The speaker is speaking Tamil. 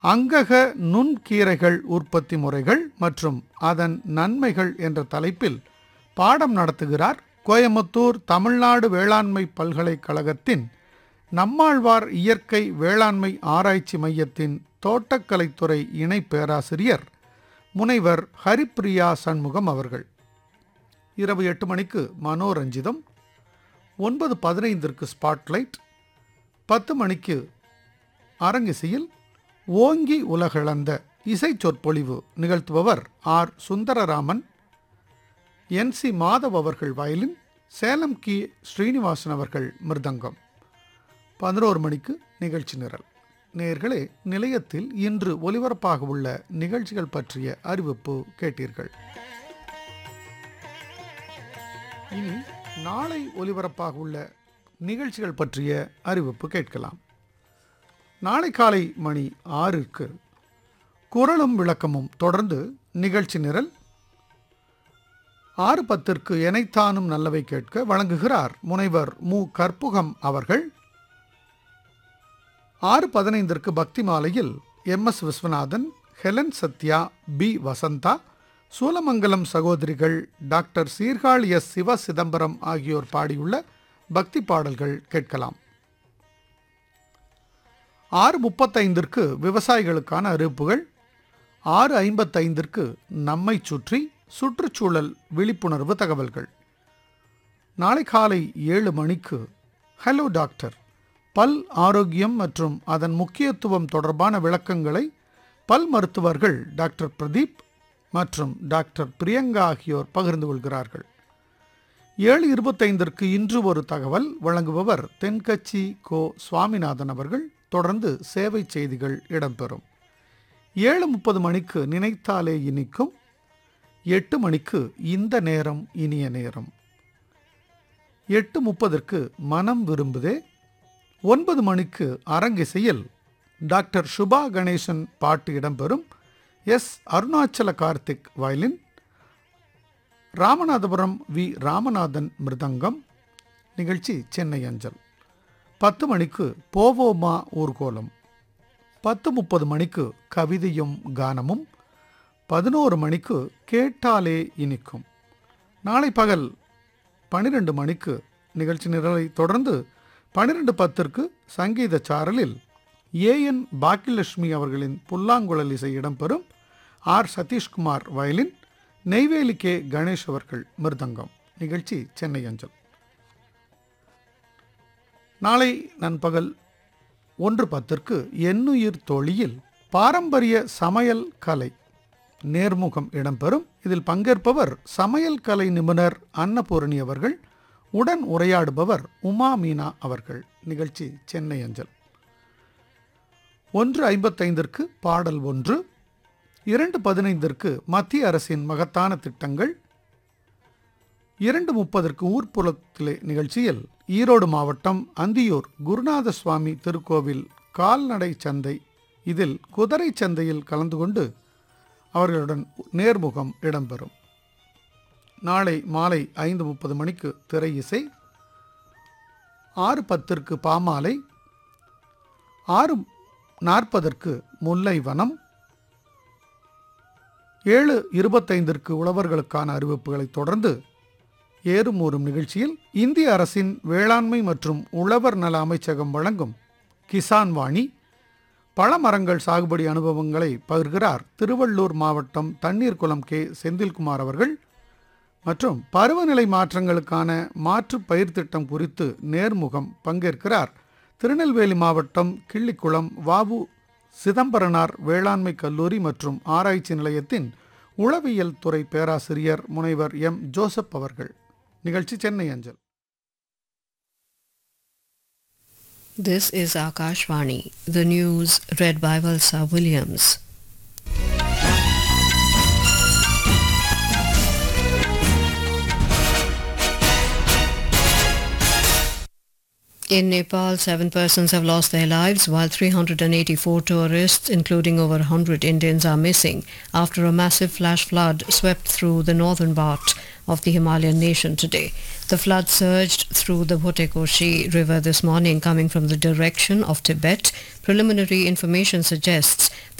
அங்கக நுண்கீரைகள் உற்பத்தி முறைகள் மற்றும் அதன் நன்மைகள் என்ற தலைப்பில் பாடம் நடத்துகிறார் கோயமுத்தூர் தமிழ்நாடு வேளாண்மை பல்கலைக்கழகத்தின் நம்மாழ்வார் இயற்கை வேளாண்மை ஆராய்ச்சி மையத்தின் தோட்டக்கலைத்துறை இணை பேராசிரியர் முனைவர் ஹரிப்பிரியா சண்முகம் அவர்கள் இரவு எட்டு மணிக்கு மனோரஞ்சிதம் ஒன்பது பதினைந்திற்கு ஸ்பாட்லைட் பத்து மணிக்கு அரங்கிசையில் ஓங்கி உலகளந்த இசை சொற்பொழிவு நிகழ்த்துபவர் R Sundararaman N C Madhav அவர்கள் வயலின் சேலம் கி ஸ்ரீனிவாசன் அவர்கள் மிருதங்கம் பதினோரு மணிக்கு நிகழ்ச்சி நிரல் நேர்களே நிலையத்தில் இன்று ஒலிபரப்பாக உள்ள நிகழ்ச்சிகள் பற்றிய அறிவிப்பு கேட்டீர்கள் இனி நாளை ஒலிபரப்பாக உள்ள நிகழ்ச்சிகள் பற்றிய அறிவிப்பு கேட்கலாம் நாளை காலை மணி ஆறிற்கு குரலும் விளக்கமும் தொடர்ந்து நிகழ்ச்சி நிரல் ஆறு பத்திற்கு எனைத்தானும் நல்லவை கேட்க வழங்குகிறார் முனைவர் மு கற்புகம் அவர்கள் ஆறு பதினைந்திற்கு பக்தி மாலையில் M S Viswanathan Helen Sathya P Vasantha Soolamangalam சகோதரிகள் டாக்டர் சீர்காழி எஸ் சிவ சிதம்பரம் ஆகியோர் பாடியுள்ள பக்தி பாடல்கள் கேட்கலாம் ஆறு முப்பத்தைந்திற்கு விவசாயிகளுக்கான அறிவிப்புகள் ஆறு ஐம்பத்தைந்திற்கு நம்மை சுற்றி சுற்றுச்சூழல் விழிப்புணர்வு தகவல்கள் நாளை காலை ஏழு மணிக்கு ஹலோ டாக்டர் பல் ஆரோக்கியம் மற்றும் அதன் முக்கியத்துவம் தொடர்பான விளக்கங்களை பல் மருத்துவர்கள் டாக்டர் பிரதீப் மற்றும் டாக்டர் பிரியங்கா ஆகியோர் பகிர்ந்து கொள்கிறார்கள் ஏழு இருபத்தைந்திற்கு இன்று ஒரு தகவல் வழங்குபவர் தென்கட்சி கோ சுவாமிநாதன் அவர்கள் தொடர்ந்து சேவை செய்திகள் இடம்பெறும் ஏழு முப்பது மணிக்கு நினைத்தாலே இனிக்கும் எட்டு மணிக்கு இந்த நேரம் இனிய நேரம் எட்டு முப்பதற்கு மனம் விரும்புதே ஒன்பது மணிக்கு அரங்கிசையில் டாக்டர் சுபா கணேசன் பாட்டு இடம்பெறும் S Arunachala Karthik violin Ramanathapuram V Ramanathan மிருதங்கம் நிகழ்ச்சி சென்னை அஞ்சல் பத்து மணிக்கு போவோமா ஊர்கோலம் பத்து முப்பது மணிக்கு கவிதையும் கானமும் பதினோரு மணிக்கு கேட்டாலே இனிக்கும் நாளை பகல் பன்னிரெண்டு மணிக்கு நிகழ்ச்சி நிரலை தொடர்ந்து பன்னிரெண்டு பத்திற்கு சங்கீத சாரலில் ஏஎன் பாக்கியலட்சுமி அவர்களின் புல்லாங்குழல் இசை இடம்பெறும் R Sathishkumar violin Neyveli K Ganesh அவர்கள் மிருதங்கம் நிகழ்ச்சி சென்னை அஞ்சல் நாளை நண்பகல் ஒன்று பத்திற்கு எண்ணுயிர் தொழியில் பாரம்பரிய சமையல் கலை நேர்முகம் இடம்பெறும் இதில் பங்கேற்பவர் சமையல் கலை நிபுணர் அன்னபூரணி அவர்கள் உடன் உரையாடுபவர் உமா மீனா அவர்கள் நிகழ்ச்சி சென்னை அஞ்சல் ஒன்று ஐம்பத்தைந்திற்கு பாடல் ஒன்று இரண்டு பதினைந்திற்கு மத்திய அரசின் மகத்தான திட்டங்கள் இரண்டு முப்பதற்கு ஊர்ப்புறத்திலே நிகழ்ச்சியில் ஈரோடு மாவட்டம் அந்தியூர் குருநாத சுவாமி திருக்கோவில் கால்நடை சந்தை இதில் குதிரை சந்தையில் கலந்து கொண்டு அவர்களுடன் நேர்முகம் இடம்பெறும் நாளை மாலை ஐந்து முப்பது மணிக்கு திரை இசை ஆறு பத்திற்கு பாமாலை ஆறு நாற்பதற்கு முல்லை வனம் ஏழு இருபத்தைந்திற்கு உழவர்களுக்கான அறிவிப்புகளை தொடர்ந்து ஏறும் ஊறும் நிகழ்ச்சியில் இந்திய அரசின் வேளாண்மை மற்றும் உழவர் நல அமைச்சகம் வழங்கும் கிசான் வாணி பழமரங்கள் சாகுபடி அனுபவங்களை பகிர்கிறார் திருவள்ளூர் மாவட்டம் தண்ணீர்குளம் கே செந்தில்குமார் அவர்கள் மற்றும் பருவநிலை மாற்றங்களுக்கான மாற்று பயிர் திட்டம் குறித்து நேர்முகம் பங்கேற்கிறார் திருநெல்வேலி மாவட்டம் கிள்ளிக்குளம் வாவு சிதம்பரனார் வேளாண்மை கல்லூரி மற்றும் ஆராய்ச்சி நிலையத்தின் உளவியல் துறை பேராசிரியர் முனைவர் எம் ஜோசப் அவர்கள் நிகழ்ச்சி சென்னை அஞ்சல் This is Akashvani, the news read by Valsa Williams. In Nepal, seven persons have lost their lives while 384 tourists, including over 100 Indians, are missing after a massive flash flood swept through the northern part of the Himalayan nation today. The flood surged through the Bhotekoshi River this morning coming from the direction of Tibet. Preliminary information suggests